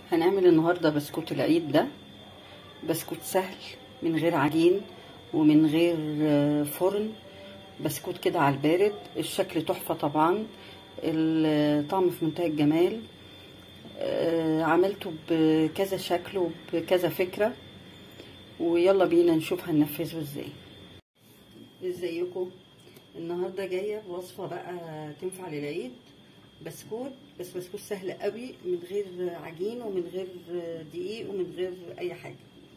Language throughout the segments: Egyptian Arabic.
هنعمل النهاردة بسكوت العيد ده بسكوت سهل من غير عجين ومن غير فرن بسكوت كده على البارد الشكل تحفة طبعا الطعم في منتهى الجمال عملته بكذا شكل وبكذا فكرة ويلا بينا نشوف هننفذه ازاي ازيكم النهارده جايه بوصفه بقى تنفع للعيد بسكوت بس بسكوت سهل قوي من غير عجين ومن غير دقيق ومن غير اي حاجه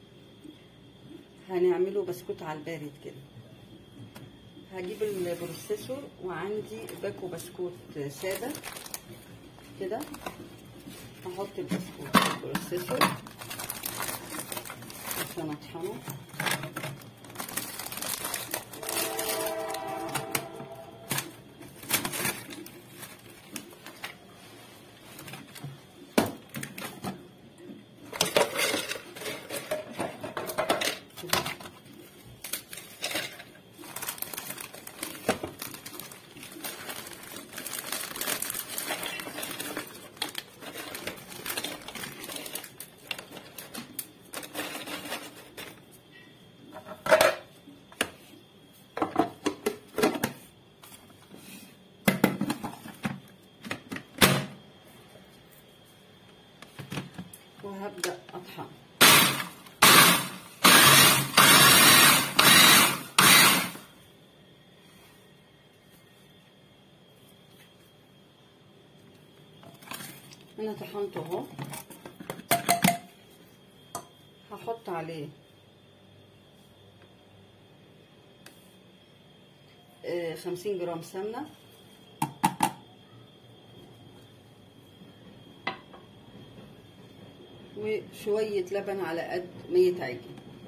هنعمله بسكوت على البارد كده هجيب البروسيسور وعندي باكو بسكوت ساده كده هحط البسكوت في البروسيسور عشان اطحنه وهبدأ أطحن أنا طحنته أهو هحط عليه خمسين جرام سمنة وشوية لبن على قد ما يتعجن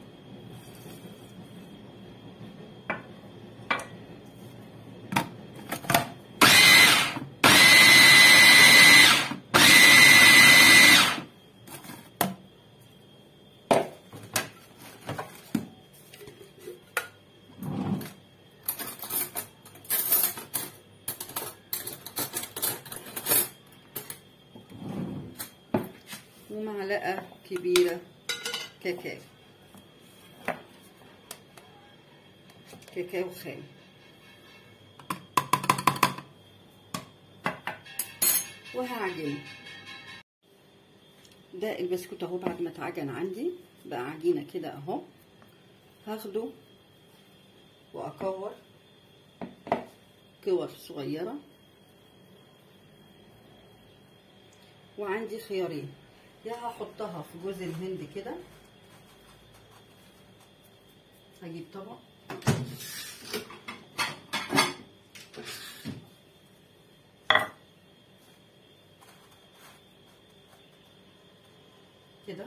ومعلقة كبيرة كاكاو كاكاو خام وهعجنه ده البسكوت اهو بعد ما اتعجن عندي بقى عجينة كده اهو هاخده واكور كور صغيرة وعندي خيارين يا هحطها في جوز الهند كده هجيب طبق كده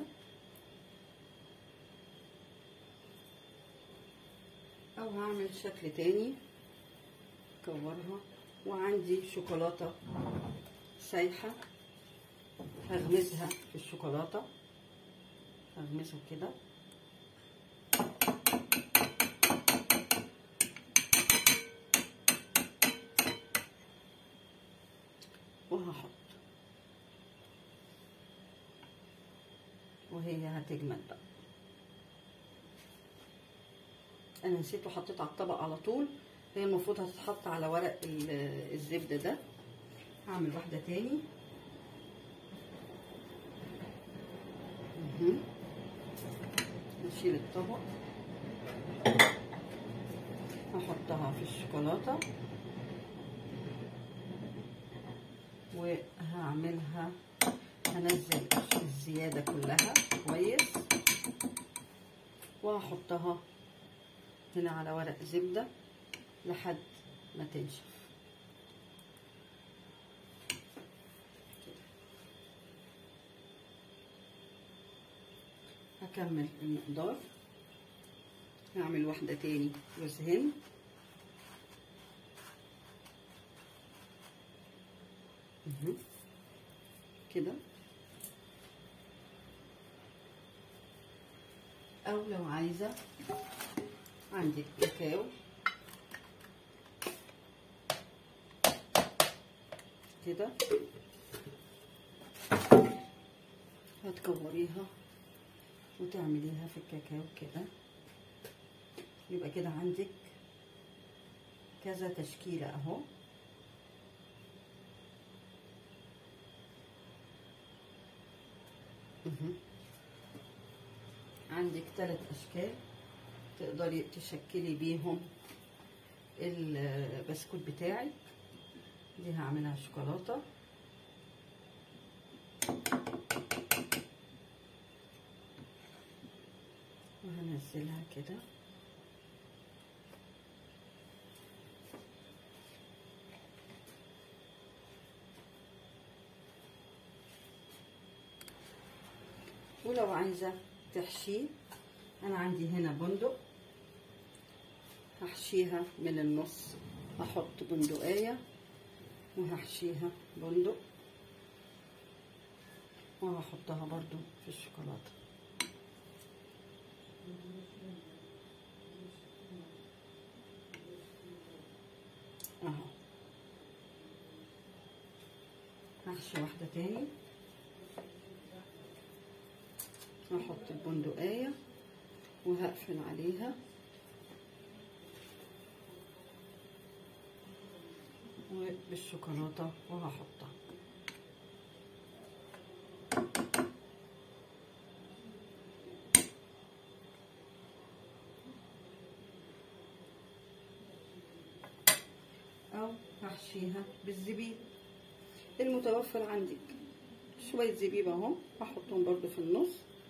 او هعمل شكل تاني كورها وعندي شوكولاته سايحه هغمسها في الشوكولاته هغمسه كده وهحط وهي هتجمد بقى انا نسيت وحطيت على الطبق على طول هي المفروض هتتحط على ورق الزبده ده هعمل واحده تاني نشيل الطبق هحطها في الشوكولاتة وهعملها هنزل الزيادة كلها كويس وهحطها هنا على ورق زبدة لحد ما تنشف هكمل المقدار هعمل واحدة تاني جوز هند كده او لو عايزة عندي كاكاو كده وتكوريها وتعمليها في الكاكاو كده يبقى كده عندك كذا تشكيلة اهو عندك ثلاث اشكال تقدري تشكلي بيهم البسكوت بتاعك دي هعملها شوكولاته وهنزلها كده ولو عايزه تحشيه انا عندي هنا بندق هحشيها من النص هحط بندقية وهحشيها بندق وهحطها برضو في الشوكولاتة اهو هحشي واحدة تاني هحط البندقية وهقفل عليها وبالشوكولاتة وهحطها أو هحشيها بالزبيب المتوفر عندك شوية زبيب اهو هحطهم برضو في النص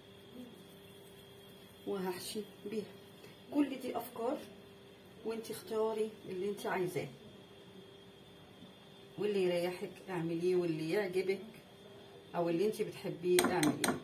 وهحشي بيها كل دي افكار وانت اختاري اللي انت عايزاه واللي يريحك اعمليه واللي يعجبك او اللي انت بتحبيه اعمليه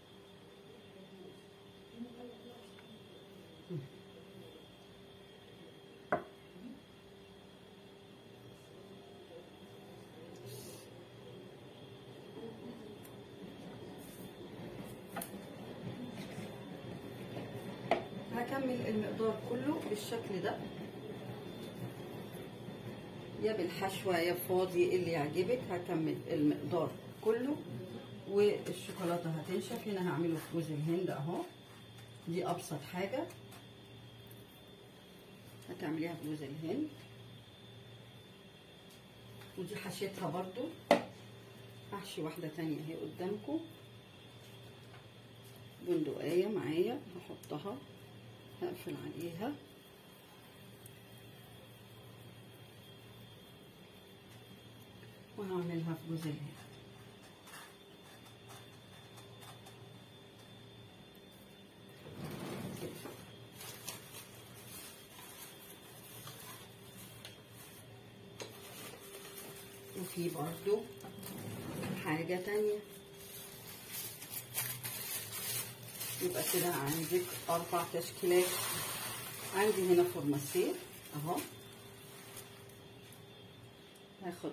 هكمل المقدار كله بالشكل ده يا بالحشوة يا فاضي اللي يعجبك هكمل المقدار كله والشوكولاتة هتنشف هنا هعمله في جوز الهند اهو دي ابسط حاجة هتعمليها في جوز الهند ودي حشيتها برضو هحشي واحدة تانية اهي قدامكم بندقية معايا هحطها هقفل عليها وهعملها في جوز الهند وفي برضو حاجة تانية يبقى كده عندك أربع تشكيلات عندي هنا فورماسير أهو هاخد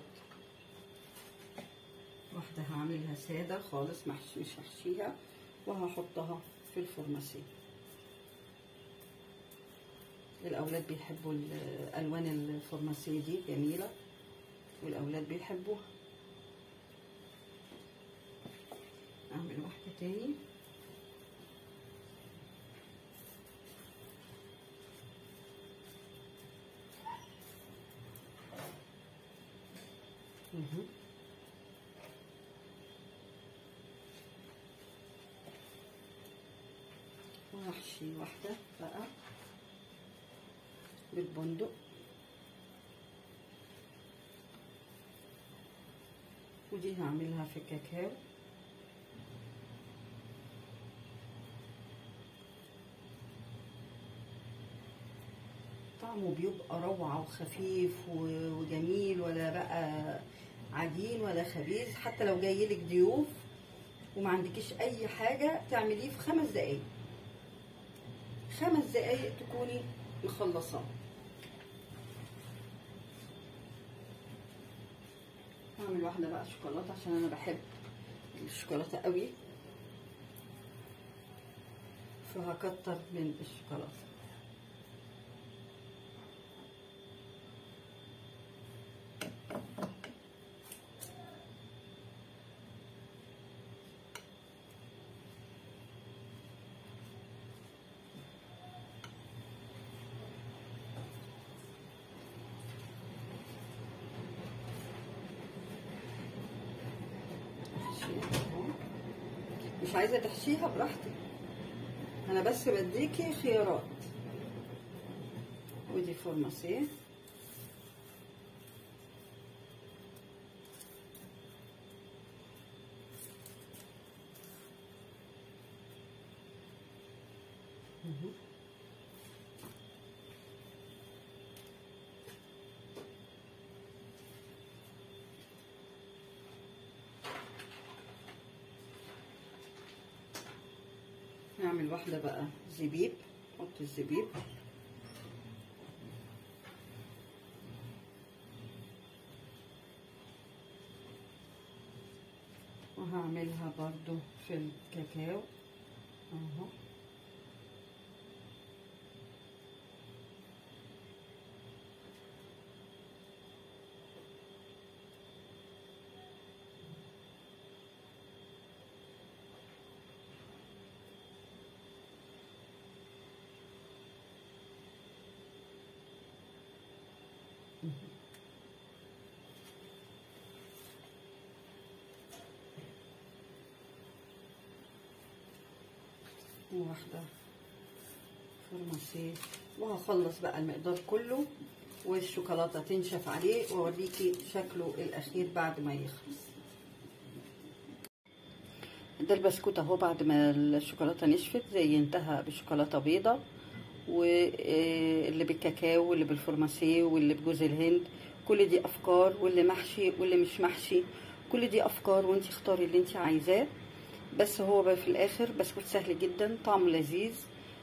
واحدة هعملها سادة خالص محش مش هحشيها وهحطها في الفورماسير الأولاد بيحبوا ألوان الفورماسير دي جميلة والأولاد بيحبوها أعمل واحدة تاني مهم. وهحشي واحدة بقى بالبندق ودي هعملها في كاكاو طعمه بيبقى روعة وخفيف وجميل ولا بقى عجين ولا خبيث حتى لو جايلك ضيوف وما عندكيش اي حاجة تعمليه في خمس دقايق خمس دقايق تكوني مخلصاه هعمل واحدة بقى شوكولاتة عشان انا بحب الشوكولاتة قوي فهكتر من الشوكولاتة مش عايزه تحشيها براحتك انا بس بديكي خيارات ودي فورماسيه نعمل واحدة بقى زبيب نحط الزبيب وهعملها برضو في الكاكاو اهو وواحدة فرماسيه وهخلص بقى المقدار كله والشوكولاتة تنشف عليه واوريكي شكله الاخير بعد ما يخلص ده البسكوت اهو بعد ما الشوكولاتة نشفت زينتها بشوكولاتة بيضة واللي بالكاكاو واللي بالفرماسيه واللي بجوز الهند كل دي افكار واللي محشي واللي مش محشي كل دي افكار وانت اختاري اللي انت عايزاه بس هو بقى في الاخر بسكوت سهل جدا طعمه لذيذ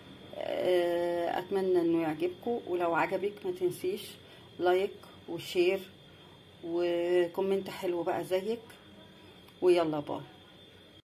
اتمنى انه يعجبكم ولو عجبك ما تنسيش لايك وشير وكومنت حلو بقى زيك ويلا باي